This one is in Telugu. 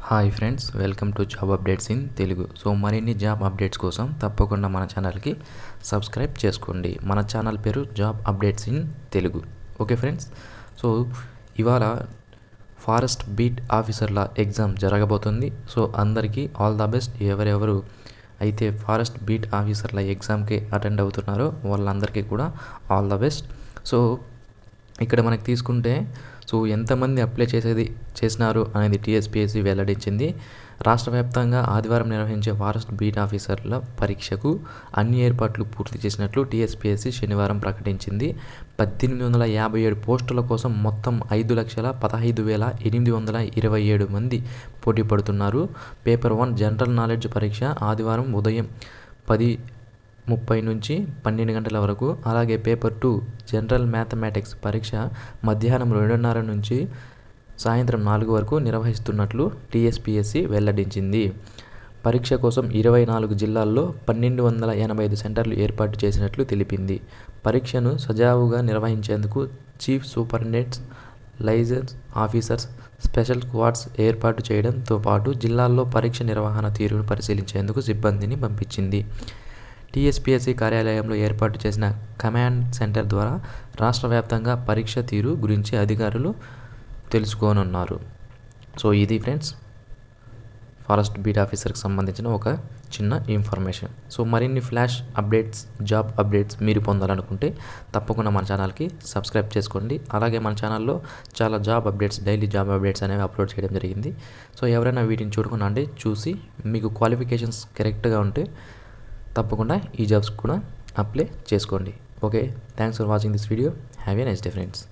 hi friends welcome to job updates in Telugu so మరిన్ని జాబ్ అప్డేట్స్ కోసం తప్పకుండా మన ఛానల్కి సబ్స్క్రైబ్ చేసుకోండి మన ఛానల్ పేరు job updates in Telugu okay friends so ఇవాళ ఫారెస్ట్ బీట్ ఆఫీసర్ల ఎగ్జామ్ జరగబోతుంది సో అందరికీ ఆల్ ద బెస్ట్ ఎవరెవరు అయితే ఫారెస్ట్ బీట్ ఆఫీసర్ల ఎగ్జామ్కి అటెండ్ అవుతున్నారో వాళ్ళందరికీ కూడా ఆల్ ద బెస్ట్ సో ఇక్కడ మనకి తీసుకుంటే సో ఎంతమంది అప్లై చేసేది చేసినారు అనేది టీఎస్పీఎస్సీ వెల్లడించింది రాష్ట్ర వ్యాప్తంగా ఆదివారం నిర్వహించే ఫారెస్ట్ బీట్ ఆఫీసర్ల పరీక్షకు అన్ని ఏర్పాట్లు పూర్తి చేసినట్లు టీఎస్పీఎస్సీ శనివారం ప్రకటించింది పద్దెనిమిది వందల యాభై ఏడు పోస్టుల కోసం మొత్తం ఐదు లక్షల పదహైదు వేల ఎనిమిది వందల ఇరవై ఏడు మంది పోటీ పడుతున్నారు పేపర్ వన్ జనరల్ నాలెడ్జ్ పరీక్ష ఆదివారం ఉదయం పది ముప్పై నుంచి పన్నెండు గంటల వరకు అలాగే పేపర్ టూ జనరల్ మ్యాథమెటిక్స్ పరీక్ష మధ్యాహ్నం రెండున్నర నుంచి సాయంత్రం నాలుగు వరకు నిర్వహిస్తున్నట్లు టీఎస్పీఎస్సీ వెల్లడించింది పరీక్ష కోసం ఇరవై నాలుగు జిల్లాల్లో పన్నెండు వందల ఎనభై ఐదు సెంటర్లు ఏర్పాటు చేసినట్లు తెలిపింది పరీక్షను సజావుగా నిర్వహించేందుకు chief superintendents licence officers special squads ఏర్పాటు చేయడంతో పాటు జిల్లాల్లో పరీక్ష నిర్వహణ తీరును పరిశీలించేందుకు సిబ్బందిని పంపించింది టీఎస్పీఎస్సీ కార్యాలయంలో ఏర్పాటు చేసిన కమాండ్ సెంటర్ ద్వారా రాష్ట్ర వ్యాప్తంగా పరీక్ష తీరు గురించి అధికారులు తెలుసుకోనున్నారు సో ఇది ఫ్రెండ్స్ ఫారెస్ట్ బీట్ ఆఫీసర్కి సంబంధించిన ఒక చిన్న ఇన్ఫర్మేషన్ సో మరిన్ని ఫ్లాష్ అప్డేట్స్ జాబ్ అప్డేట్స్ మీరు పొందాలనుకుంటే తప్పకుండా మన ఛానల్కి సబ్స్క్రైబ్ చేసుకోండి అలాగే మన ఛానల్లో చాలా job updates daily job updates అనేవి అప్లోడ్ చేయడం జరిగింది సో ఎవరైనా వీటిని చూడకుండా అంటే చూసి మీకు క్వాలిఫికేషన్స్ కరెక్ట్గా ఉంటే తప్పకుండా ఈ జాబ్స్ కూడా అప్లై చేసుకోండి okay thanks for watching this video have a nice day friends